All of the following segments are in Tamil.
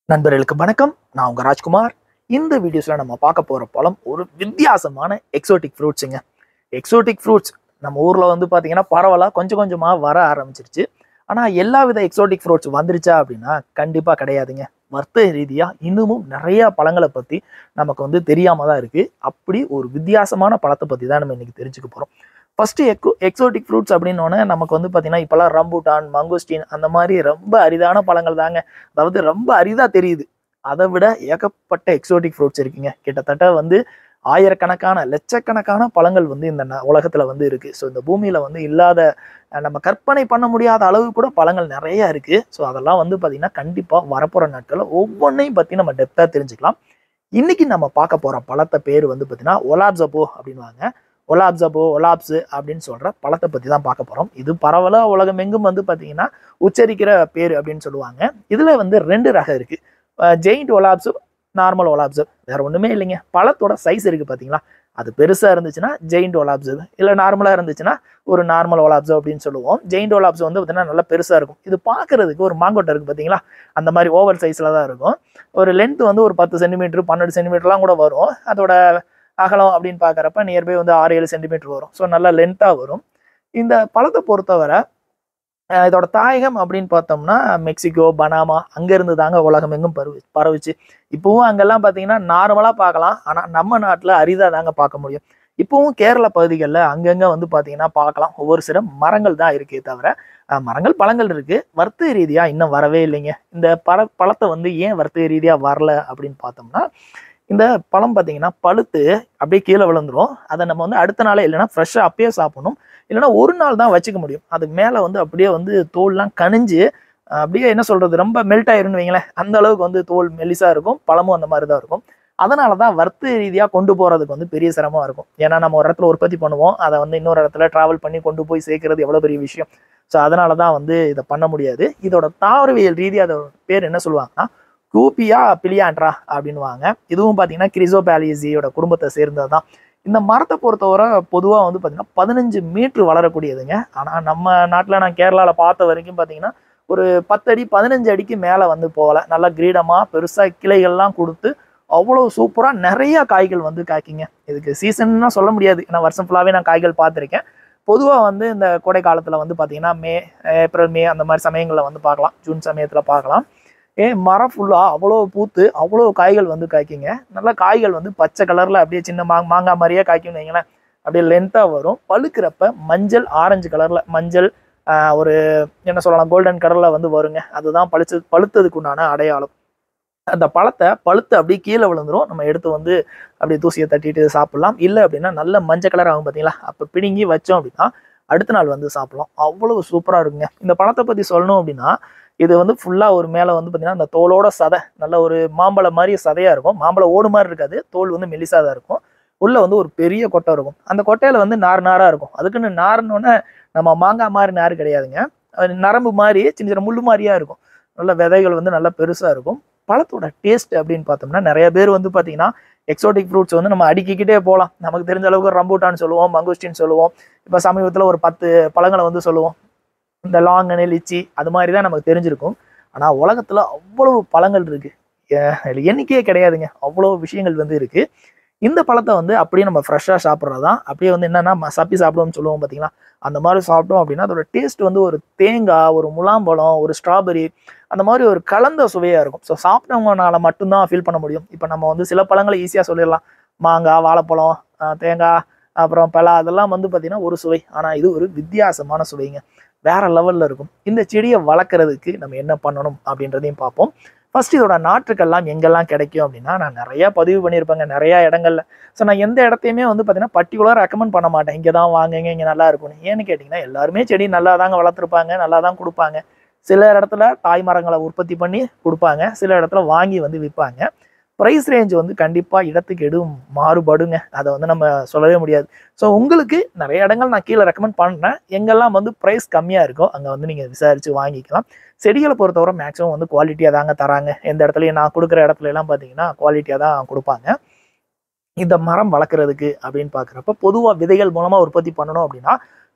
நண்பர்களுக்கு வணக்கம் நான் உங்க ராஜ்குமார் இந்த வீடியோஸ்ல நம்ம பார்க்க போற பழம் ஒரு வித்தியாசமான எக்ஸோட்டிக் ஃப்ரூட்ஸுங்க எக்ஸோட்டிக் ஃப்ரூட்ஸ் நம்ம ஊர்ல வந்து பாத்தீங்கன்னா பரவலா கொஞ்சம் கொஞ்சமா வர ஆரம்பிச்சிருச்சு ஆனா எல்லா வித எக்ஸோட்டிக் ஃப்ரூட்ஸ் வந்துருச்சா அப்படின்னா கண்டிப்பா கிடையாதுங்க வர்த்தக ரீதியா இன்னமும் நிறைய பழங்களை பத்தி நமக்கு வந்து தெரியாம தான் இருக்கு அப்படி ஒரு வித்தியாசமான பழத்தை பத்தி தான் நம்ம இன்னைக்கு தெரிஞ்சுக்க போறோம் ஃபர்ஸ்ட் எக்கோ எக்ஸோட்டிக் ஃப்ரூட்ஸ் அப்படின்னோடனே நமக்கு வந்து பார்த்தீங்கன்னா இப்போலாம் ரம்பூட்டான் மங்குஸ்டின் அந்த மாதிரி ரொம்ப அரிதான பழங்கள் தாங்க அதாவது ரொம்ப அரிதா தெரியுது அதை விட ஏகப்பட்ட எக்ஸோட்டிக் ஃப்ரூட்ஸ் இருக்குங்க கிட்டத்தட்ட வந்து ஆயிரக்கணக்கான லட்சக்கணக்கான பழங்கள் வந்து இந்த ந- உலகத்துல வந்து இருக்கு ஸோ இந்த பூமியில வந்து இல்லாத அஹ், நம்ம கற்பனை பண்ண முடியாத அளவு கூட பழங்கள் நிறைய இருக்கு ஸோ அதெல்லாம் வந்து பார்த்தீங்கன்னா கண்டிப்பா வரப்போற நாட்கள்ல ஒவ்வொன்றையும் பத்தி நம்ம டெப்தா தெரிஞ்சுக்கலாம் இன்னைக்கு நம்ம பார்க்க போற பழத்தை பேர் வந்து பார்த்தீங்கன்னா ஒலாப்சபோ அப்படின்வாங்க ஒலாப்சபோ ஒலாப்ஸ் அப்படின்னு சொல்ற பழத்தை பத்தி தான் பார்க்க போறோம் இது பரவலா உலகம் எங்கும் வந்து பார்த்தீங்கன்னா உச்சரிக்கிற பேர் அப்படின்னு சொல்லுவாங்க இதுல வந்து ரெண்டு ரகம் இருக்கு ஜெயிண்ட் ஒலாப்ஸ் நார்மல் ஒலாப்ஸ் வேற ஒண்ணுமே இல்லைங்க பழத்தோட சைஸ் இருக்கு பாத்தீங்களா அது பெருசா இருந்துச்சுன்னா ஜெயிண்ட் ஒலாப்ஸ் இல்ல நார்மலா இருந்துச்சுன்னா ஒரு நார்மல் ஒலாப்ஸ் அப்படின்னு சொல்லுவோம் ஜெயிண்ட் ஒலாப்ஸ் வந்து பார்த்தீங்கன்னா நல்லா பெருசா இருக்கும் இது பார்க்கிறதுக்கு ஒரு மாங்கொட்டை இருக்கு பாத்தீங்களா அந்த மாதிரி ஓவர் சைஸ்ல தான் இருக்கும் ஒரு லென்த் வந்து ஒரு பத்து சென்டிமீட்டர் பன்னெண்டு சென்டிமீட்டர்லாம் கூட வரும் அதோட அகலம் அப்படின்னு பார்க்குறப்ப நியர்பை வந்து ஆறு ஏழு சென்டிமீட்டர் வரும் ஸோ நல்லா லென்த்தாக வரும் இந்த பழத்தை பொறுத்தவரை அஹ் இதோட தாயகம் அப்படின்னு பார்த்தோம்னா மெக்சிகோ பனாமா அங்கேருந்து தாங்க உலகம் எங்கும் பரவு பரவுச்சு இப்போவும் அங்கெல்லாம் பார்த்தீங்கன்னா நார்மலாக பார்க்கலாம் ஆனால் நம்ம நாட்டில் அரிதாக தாங்க பார்க்க முடியும் இப்போவும் கேரள பகுதிகளில் அங்கங்கே வந்து பார்த்தீங்கன்னா பார்க்கலாம் ஒவ்வொரு சில மரங்கள் தான் இருக்கே தவிர அஹ் மரங்கள் பழங்கள் இருக்கு வர்த்தக ரீதியாக இன்னும் வரவே இல்லைங்க இந்த பழ பழத்தை வந்து ஏன் வர்த்தக ரீதியாக வரல அப்படின்னு பார்த்தோம்னா இந்த பழம் பார்த்தீங்கன்னா பழுத்து அப்படியே கீழே விழுந்துரும் அதை நம்ம வந்து அடுத்த நாளே இல்லைன்னா ஃப்ரெஷ்ஷாக அப்பயே சாப்பிடணும் இல்லைன்னா ஒரு நாள் தான் வச்சுக்க முடியும் அது மேலே வந்து அப்படியே வந்து தோல்லாம் கனிஞ்சு அஹ் அப்படியே என்ன சொல்றது ரொம்ப மெல்ட் ஆயிரும்னு வைங்களேன் அந்த அளவுக்கு வந்து தோல் மெலிசா இருக்கும் பழமும் அந்த மாதிரி தான் இருக்கும் அதனால தான் வர்த்தக ரீதியாக கொண்டு போகிறதுக்கு வந்து பெரிய சிரமமா இருக்கும் ஏன்னா நம்ம ஒரு இடத்துல உற்பத்தி பண்ணுவோம் அதை வந்து இன்னொரு இடத்துல டிராவல் பண்ணி கொண்டு போய் சேர்க்கறது எவ்வளோ பெரிய விஷயம் ஸோ அதனால தான் வந்து இதை பண்ண முடியாது இதோட தாவரவியல் ரீதியாக அதோட பேர் என்ன சொல்லுவாங்கன்னா கூப்பியா பிலியாண்ட்ரா அப்படின்னுவாங்க இதுவும் பார்த்தீங்கன்னா கிரிசோபேலியசியோட குடும்பத்தை சேர்ந்தது தான் இந்த மரத்தை பொறுத்தவரை பொதுவாக வந்து பார்த்தீங்கன்னா பதினஞ்சு மீட்ரு வளரக்கூடியதுங்க ஆனால் நம்ம நாட்டில் நான் கேரளாவில் பார்த்த வரைக்கும் பார்த்தீங்கன்னா ஒரு பத்தடி பதினஞ்சு அடிக்கு மேலே வந்து போகல நல்லா கிரீடமாக பெருசாக கிளைகள்லாம் கொடுத்து அவ்வளோ சூப்பராக நிறைய காய்கள் வந்து காய்க்குங்க இதுக்கு சீசன்னா சொல்ல முடியாது ஏன்னா வருஷம் ஃபுல்லாகவே நான் காய்கள் பார்த்துருக்கேன் பொதுவாக வந்து இந்த கோடை காலத்தில் வந்து பார்த்தீங்கன்னா மே ஏப்ரல் மே அந்த மாதிரி சமயங்களில் வந்து பார்க்கலாம் ஜூன் சமயத்தில் பார்க்கலாம் ஏ மரம் ஃபுல்லாக அவ்வளோ பூத்து அவ்வளோ காய்கள் வந்து காய்க்குங்க நல்லா காய்கள் வந்து பச்சை கலரில் அப்படியே சின்ன மா மாங்காய் மாதிரியே காய்க்கும்னு வைங்களேன் அப்படியே லென்த்தாக வரும் பழுக்கிறப்ப மஞ்சள் ஆரஞ்சு கலரில் மஞ்சள் ஆஹ், ஒரு என்ன சொல்லலாம் கோல்டன் கலரில் வந்து வருங்க அதுதான் பழுச்சு பழுத்ததுக்கு உண்டான அடையாளம் அந்த பழத்தை பழுத்து அப்படியே கீழே விழுந்துரும் நம்ம எடுத்து வந்து அப்படியே தூசியை தட்டிட்டு சாப்பிடலாம் இல்லை அப்படின்னா நல்ல மஞ்சள் கலர் ஆகும் பார்த்தீங்களா அப்போ பிடுங்கி வச்சோம் அப்படின்னா அடுத்த நாள் வந்து சாப்பிடலாம் அவ்வளவு சூப்பராக இருக்குங்க இந்த பழத்தை பற்றி சொல்லணும் அப்படின்னா இது வந்து ஃபுல்லாக ஒரு மேலே வந்து பார்த்தீங்கன்னா அந்த தோலோட சதை நல்ல ஒரு மாம்பழம் மாதிரி சதையாக இருக்கும் மாம்பழம் ஓடு மாதிரி இருக்காது தோல் வந்து மெலிசாக தான் இருக்கும் உள்ள வந்து ஒரு பெரிய கொட்டை இருக்கும் அந்த கொட்டையில வந்து நார் நாராக இருக்கும் அதுக்குன்னு நார்னோடனே நம்ம மாங்காய் மாதிரி நார் கிடையாதுங்க அது நரம்பு மாதிரி சின்ன சின்ன முள்ளு மாதிரியா இருக்கும் நல்ல விதைகள் வந்து நல்லா பெருசாக இருக்கும் பழத்தோட டேஸ்ட் அப்படின்னு பார்த்தோம்னா நிறைய பேர் வந்து பார்த்தீங்கன்னா எக்ஸோட்டிக் ஃப்ரூட்ஸ் வந்து நம்ம அடுக்கிக்கிட்டே போகலாம் நமக்கு தெரிஞ்ச அளவுக்கு ரம்பூட்டான் சொல்லுவோம் மங்குஸ்டின் சொல்லுவோம் இப்போ சமீபத்தில் ஒரு பத்து பழங்களை வந்து சொல்லுவோம் இந்த லாங்கனு லிச்சி அது மாதிரி தான் நமக்கு தெரிஞ்சிருக்கும் ஆனால் உலகத்தில் அவ்வளவு பழங்கள் இருக்கு அஹ் இதுல எண்ணிக்கையே கிடையாதுங்க அவ்வளோ விஷயங்கள் வந்து இருக்கு இந்த பழத்தை வந்து அப்படியே நம்ம ஃப்ரெஷ்ஷாக சாப்பிட்றது தான் அப்படியே வந்து என்னன்னா ம- சப்பி சாப்பிடுவோம்னு சொல்லுவோம் பார்த்தீங்களா அந்த மாதிரி சாப்பிட்டோம் அப்படின்னா அதோட டேஸ்ட் வந்து ஒரு தேங்காய் ஒரு முலாம்பழம் ஒரு ஸ்ட்ராபெரி அந்த மாதிரி ஒரு கலந்த சுவையாக இருக்கும் ஸோ சாப்பிட்டவங்கனால மட்டும்தான் ஃபீல் பண்ண முடியும் இப்போ நம்ம வந்து சில பழங்களை ஈஸியாக சொல்லிடலாம் மாங்காய் வாழைப்பழம் அஹ் தேங்காய் அப்புறம் பலா அதெல்லாம் வந்து பார்த்தீங்கன்னா ஒரு சுவை ஆனால் இது ஒரு வித்தியாசமான சுவைங்க வேற லெவல்ல இருக்கும் இந்த செடியை வளர்க்குறதுக்கு நம்ம என்ன பண்ணணும் அப்படின்றதையும் பார்ப்போம் ஃபர்ஸ்ட் இதோட நாற்றுக்கள்லாம் எங்கெல்லாம் கிடைக்கும் அப்படின்னா நான் நிறைய பதிவு பண்ணியிருப்பேங்க நிறைய இடங்கள்ல ஸோ நான் எந்த இடத்தையுமே வந்து பார்த்தீங்கன்னா பர்டிகுலர் ரெக்கமெண்ட் பண்ண மாட்டேன் இங்கே தான் வாங்குங்க இங்கே நல்லா இருக்கும்னு ஏன்னு கேட்டிங்கன்னா எல்லாருமே செடி நல்லா தாங்க வளர்த்துருப்பாங்க நல்லா தான் கொடுப்பாங்க சில இடத்துல தாய் மரங்களை உற்பத்தி பண்ணி கொடுப்பாங்க சில இடத்துல வாங்கி வந்து விற்பாங்க ப்ரைஸ் ரேஞ்ச் வந்து கண்டிப்பாக இடத்துக்கு எடும் மாறுபடுங்க அதை வந்து நம்ம சொல்லவே முடியாது ஸோ உங்களுக்கு நிறைய இடங்கள் நான் கீழே ரெக்கமெண்ட் பண்ணுறேன் எங்கெல்லாம் வந்து ப்ரைஸ் கம்மியாக இருக்கோ அங்கே வந்து நீங்கள் விசாரித்து வாங்கிக்கலாம் செடிகளை பொறுத்தவரை மேக்ஸிமம் வந்து குவாலிட்டியாக தாங்க தராங்க எந்த இடத்துலையும் நான் கொடுக்குற இடத்துல எல்லாம் பார்த்தீங்கன்னா குவாலிட்டியாக தான் கொடுப்பாங்க இந்த மரம் வளர்க்குறதுக்கு அப்படின்னு பார்க்குறப்ப பொதுவாக விதைகள் மூலமாக உற்பத்தி பண்ணணும் அப்படின்னா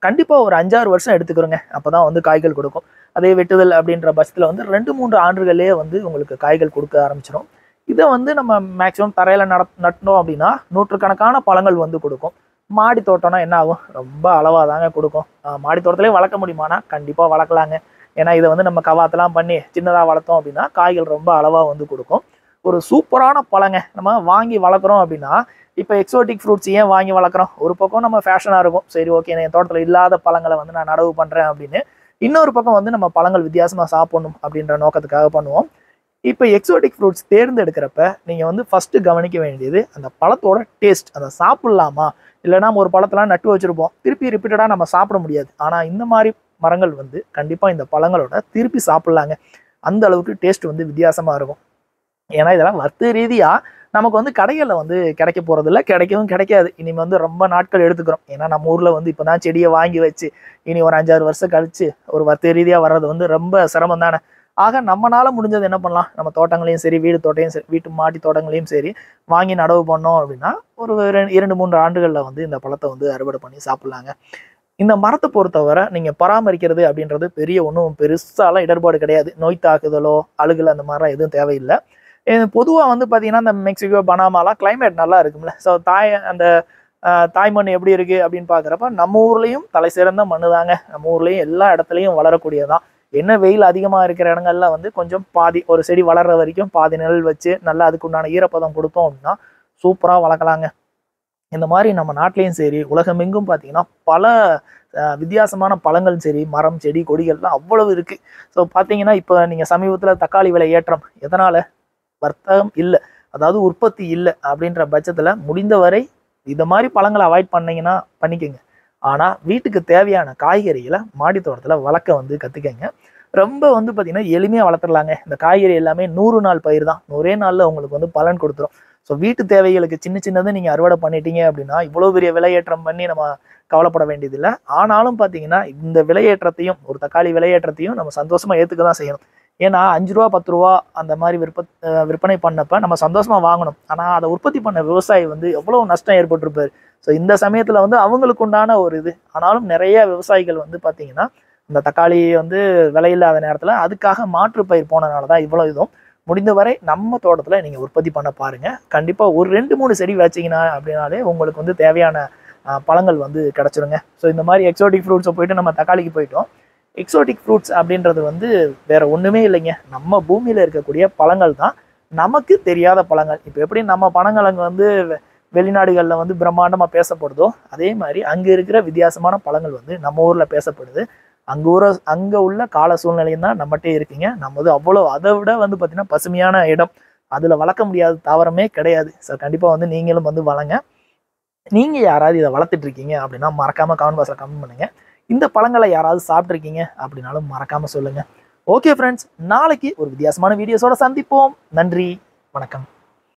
கண்டிப்பாக ஒரு அஞ்சாறு வருஷம் எடுத்துக்கிறோங்க அப்போ தான் வந்து காய்கள் கொடுக்கும் அதே வெட்டுதல் அப்படின்ற பட்சத்தில் வந்து ரெண்டு மூன்று ஆண்டுகளே வந்து உங்களுக்கு காய்கள் கொடுக்க ஆரம்பிச்சிடும் இதை வந்து நம்ம மேக்ஸிமம் தரையில் நட நட்டினோம் அப்படின்னா நூற்றுக்கணக்கான பழங்கள் வந்து கொடுக்கும் மாடி தோட்டம்னா என்ன ஆகும் ரொம்ப அளவாக தாங்க கொடுக்கும் ஆஹ் மாடி தோட்டத்திலே வளர்க்க முடியுமானா கண்டிப்பாக வளர்க்கலாங்க ஏன்னா இதை வந்து நம்ம கவாத்தெல்லாம் பண்ணி சின்னதாக வளர்த்தோம் அப்படின்னா காய்கள் ரொம்ப அளவாக வந்து கொடுக்கும் ஒரு சூப்பரான பழங்க நம்ம வாங்கி வளர்க்குறோம் அப்படின்னா இப்போ எக்ஸோட்டிக் ஃப்ரூட்ஸ் ஏன் வாங்கி வளர்க்குறோம் ஒரு பக்கம் நம்ம ஃபேஷனாக இருக்கும் சரி ஓகே என் தோட்டத்தில் இல்லாத பழங்களை வந்து நான் நடவு பண்ணுறேன் அப்படின்னு இன்னொரு பக்கம் வந்து நம்ம பழங்கள் வித்தியாசமாக சாப்பிடணும் அப்படின்ற நோக்கத்துக்காக பண்ணுவோம் இப்போ எக்ஸோட்டிக் ஃப்ரூட்ஸ் தேர்ந்தெடுக்கிறப்ப நீங்கள் வந்து ஃபஸ்ட்டு கவனிக்க வேண்டியது அந்த பழத்தோட டேஸ்ட் அதை சாப்பிட்லாமா இல்லைனா நம்ம ஒரு பழத்தெல்லாம் நட்டு வச்சுருப்போம் திருப்பி ரிப்பீட்டடாக நம்ம சாப்பிட முடியாது ஆனால் இந்த மாதிரி மரங்கள் வந்து கண்டிப்பாக இந்த பழங்களோட திருப்பி சாப்பிட்லாங்க அந்த அளவுக்கு டேஸ்ட் வந்து வித்தியாசமாக இருக்கும் ஏன்னா இதெல்லாம் வர்த்தக ரீதியாக நமக்கு வந்து கடைகளில் வந்து கிடைக்க போகிறதில்ல கிடைக்கவும் கிடைக்காது இனிமேல் வந்து ரொம்ப நாட்கள் எடுத்துக்கிறோம் ஏன்னா நம்ம ஊரில் வந்து இப்போ தான் செடியை வாங்கி வச்சு இனி ஒரு அஞ்சாறு வருஷம் கழிச்சு ஒரு வர்த்தக ரீதியாக வர்றது வந்து ரொம்ப சிரமம் தானே ஆக நம்மனால முடிஞ்சது என்ன பண்ணலாம் நம்ம தோட்டங்களையும் சரி வீடு தோட்டையும் சரி வீட்டு மாடி தோட்டங்களையும் சரி வாங்கி நடவு பண்ணோம் அப்படின்னா ஒரு ரெ- இரண்டு மூன்று ஆண்டுகளில் வந்து இந்த பழத்தை வந்து அறுவடை பண்ணி சாப்பிட்லாங்க இந்த மரத்தை பொறுத்தவரை நீங்கள் பராமரிக்கிறது அப்படின்றது பெரிய ஒன்றும் பெருசாலாம் இடர்பாடு கிடையாது நோய் தாக்குதலோ அழுகல் அந்த மாதிரிலாம் எதுவும் தேவையில்லை பொதுவாக வந்து பார்த்தீங்கன்னா இந்த மெக்சிகோ பனாமாலாம் climate நல்லா இருக்கும்ல ஸோ தாய் அந்த ஆஹ், தாய்மண் எப்படி இருக்குது அப்படின்னு பார்க்குறப்ப நம்ம ஊர்லேயும் தலை சிறந்த மண்ணு தாங்க நம்ம ஊர்லேயும் எல்லா இடத்துலையும் வளரக்கூடியதான் என்ன வெயில் அதிகமாக இருக்கிற இடங்கள்ல வந்து கொஞ்சம் பாதி ஒரு செடி வளர்ற வரைக்கும் பாதி நிழல் வச்சு நல்லா அதுக்கு உண்டான ஈரப்பதம் கொடுத்தோம் அப்படின்னா சூப்பராக வளர்க்கலாங்க இந்த மாதிரி நம்ம நாட்டிலையும் சரி உலகமெங்கும் பார்த்தீங்கன்னா பல அஹ், வித்தியாசமான பழங்கள் சரி மரம் செடி கொடிகள்லாம் அவ்வளவு இருக்கு ஸோ பார்த்தீங்கன்னா இப்போ நீங்கள் சமீபத்தில் தக்காளி விலை ஏற்றம் எதனால வர்த்தகம் இல்லை அதாவது உற்பத்தி இல்லை அப்படின்ற பட்சத்தில் முடிந்தவரை இந்த மாதிரி பழங்களை அவாய்ட் பண்ணீங்கன்னா பண்ணிக்கோங்க ஆனால் வீட்டுக்கு தேவையான காய்கறிகளை மாடி தோட்டத்தில் வளர்க்க வந்து கற்றுக்கங்க ரொம்ப வந்து பார்த்தீங்கன்னா எளிமையாக வளர்த்துடலாங்க இந்த காய்கறி எல்லாமே நூறு நாள் பயிர் தான் ஒரே நாளில் உங்களுக்கு வந்து பலன் கொடுத்துரும் ஸோ வீட்டு தேவைகளுக்கு சின்ன சின்னது நீங்கள் அறுவடை பண்ணிட்டீங்க அப்படின்னா இவ்வளோ பெரிய விலையேற்றம் பண்ணி நம்ம கவலைப்பட வேண்டியதில்லை ஆனாலும் பார்த்தீங்கன்னா இந்த விலையேற்றத்தையும் ஒரு தக்காளி விலையேற்றத்தையும் நம்ம சந்தோஷமாக ஏற்றுக்க தான் செய்யணும் ஏன்னா அஞ்சு ரூபா பத்து ரூபா அந்த மாதிரி விற்ப அஹ் விற்பனை பண்ணப்ப நம்ம சந்தோஷமா வாங்கணும் ஆனால் அதை உற்பத்தி பண்ண விவசாயி வந்து எவ்வளோ நஷ்டம் ஏற்பட்டிருப்பாரு ஸோ இந்த சமயத்தில் வந்து அவங்களுக்கு உண்டான ஒரு இது ஆனாலும் நிறைய விவசாயிகள் வந்து பார்த்தீங்கன்னா இந்த தக்காளி வந்து விலையில்லாத நேரத்தில் அதுக்காக மாற்று பயிர் போனனால தான் இவ்வளோ இதுவும் முடிந்தவரை நம்ம தோட்டத்தில் நீங்கள் உற்பத்தி பண்ண பாருங்க கண்டிப்பாக ஒரு ரெண்டு மூணு செடி வச்சீங்கன்னா அப்படின்னாலே உங்களுக்கு வந்து தேவையான அஹ், பழங்கள் வந்து கிடச்சிருங்க ஸோ இந்த மாதிரி எக்ஸோட்டிக் ஃப்ரூட்ஸை போயிட்டு நம்ம தக்காளிக்கு போயிட்டோம் எக்ஸோட்டிக் ஃப்ரூட்ஸ் அப்படின்றது வந்து வேற ஒன்றுமே இல்லைங்க நம்ம பூமியில் இருக்கக்கூடிய பழங்கள் தான் நமக்கு தெரியாத பழங்கள் இப்போ எப்படி நம்ம பழங்கள் வந்து வெ- வெளிநாடுகளில் வந்து பிரம்மாண்டமாக பேசப்படுதோ அதே மாதிரி அங்கே இருக்கிற வித்தியாசமான பழங்கள் வந்து நம்ம ஊரில் பேசப்படுது அங்கே ஊர அங்கே உள்ள கால சூழ்நிலையும் தான் நம்மகிட்டே இருக்குங்க நம்ம வந்து அவ்வளோ அதை விட வந்து பார்த்திங்கன்னா பசுமையான இடம் அதில் வளர்க்க முடியாத தாவரமே கிடையாது ஸோ கண்டிப்பாக வந்து நீங்களும் வந்து வளங்க நீங்கள் யாராவது இதை வளர்த்துட்டு இருக்கீங்க அப்படின்னா மறக்காமல் கமெண்ட் பாக்ஸில் கமெண்ட் பண்ணுங்கள் இந்த பழங்களை யாராவது சாப்பிட்ருக்கீங்க அப்படின்னாலும் மறக்காமல் சொல்லுங்கள் ஓகே ஃப்ரெண்ட்ஸ் நாளைக்கு ஒரு வித்தியாசமான வீடியோஸோட சந்திப்போம் நன்றி வணக்கம்